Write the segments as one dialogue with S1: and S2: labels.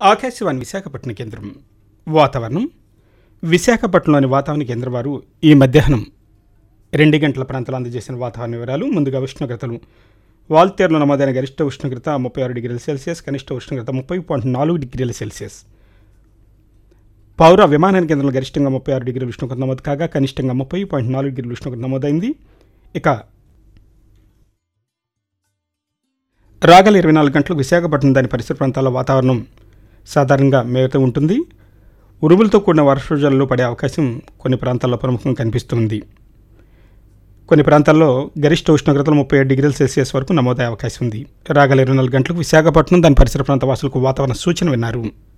S1: ఆకాశవాణి విశాఖపట్నం కేంద్రం వాతావరణం విశాఖపట్నంలోని వాతావరణ కేంద్రం వారు ఈ మధ్యాహ్నం రెండు గంటల ప్రాంతాలు అందజేసిన వాతావరణ వివరాలు ముందుగా ఉష్ణోగ్రతలు వాల్తేరులో నమోదైన గరిష్ట ఉష్ణోగ్రత ముప్పై ఆరు డిగ్రీల సెల్సియస్ కనిష్ట ఉష్ణోగ్రత ముప్పై పాయింట్ నాలుగు డిగ్రీల సెల్సియస్ పౌర విమానాల కేంద్రంలో గరిష్టంగా ముప్పై ఆరు డిగ్రీల ఉష్ణోగ్రత నమోదు కాగా కనిష్టంగా ముప్పై పాయింట్ నాలుగు డిగ్రీల ఉష్ణోగ్రత నమోదైంది ఇక రాగల ఇరవై నాలుగు గంటలకు విశాఖపట్నం దాని పరిసర ప్రాంతాల వాతావరణం సాధారణంగా మేత ఉంటుంది ఉరుములతో కూడిన వర్షజల్లు పడే అవకాశం కొన్ని ప్రాంతాల్లో ప్రముఖంగా కనిపిస్తుంది కొన్ని ప్రాంతాల్లో గరిష్ట ఉష్ణోగ్రతలు ముప్పై ఏడు డిగ్రీల సెల్సియస్ వరకు నమోదయ్యే అవకాశం ఉంది రాగల ఇరవై నాలుగు గంటలకు విశాఖపట్నం దాని పరిసర ప్రాంత వాసులకు వాతావరణ సూచన విన్నారు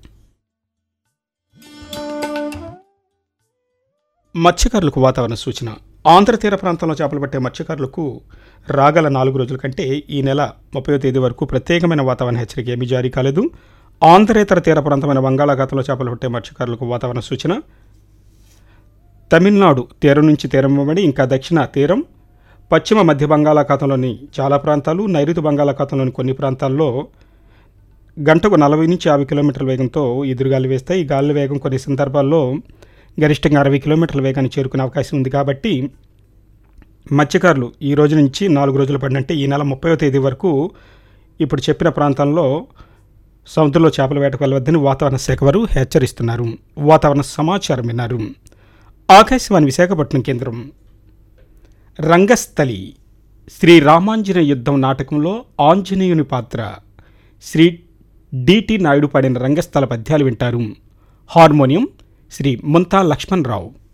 S1: మత్స్యకారులకు వాతావరణ సూచన ఆంధ్ర తీర ప్రాంతంలో చేపలు పట్టే మత్స్యకారులకు రాగల నాలుగు రోజుల కంటే ఈ నెల ముప్పై తేదీ వరకు ప్రత్యేకమైన వాతావరణ హెచ్చరిక ఏమీ జారీ కాలేదు ఆంధ్రేతర తీర ప్రాంతమైన బంగాళాఖాతంలో చేపలు పట్టే మత్స్యకారులకు వాతావరణ సూచన తమిళనాడు తీరం నుంచి తీరం వెంబడి ఇంకా దక్షిణ తీరం పశ్చిమ మధ్య బంగాళాఖాతంలోని చాలా ప్రాంతాలు నైరుతి బంగాళాఖాతంలోని కొన్ని ప్రాంతాల్లో గంటకు నలభై నుంచి యాభై కిలోమీటర్ల వేగంతో ఎదురుగాలి వేస్తాయి ఈ గాలి వేగం కొన్ని సందర్భాల్లో గరిష్టంగా అరవై కిలోమీటర్ల వేగాన్ని చేరుకునే అవకాశం ఉంది కాబట్టి మత్స్యకారులు ఈ రోజు నుంచి నాలుగు రోజులు పడినంటే ఈ నెల ముప్పైవ తేదీ వరకు ఇప్పుడు చెప్పిన ప్రాంతంలో సముద్రంలో చేపల వేటకు వెళ్ళవద్దని వాతావరణ శాఖ వారు హెచ్చరిస్తున్నారు వాతావరణ సమాచారం విన్నారు ఆకాశవాణి విశాఖపట్నం కేంద్రం రంగస్థలి శ్రీ రామాంజన యుద్ధం నాటకంలో ఆంజనేయుని పాత్ర శ్రీ డిటి నాయుడు పాడిన రంగస్థల పద్యాలు వింటారు హార్మోనియం శ్రీ ముంతా లక్ష్మణరావు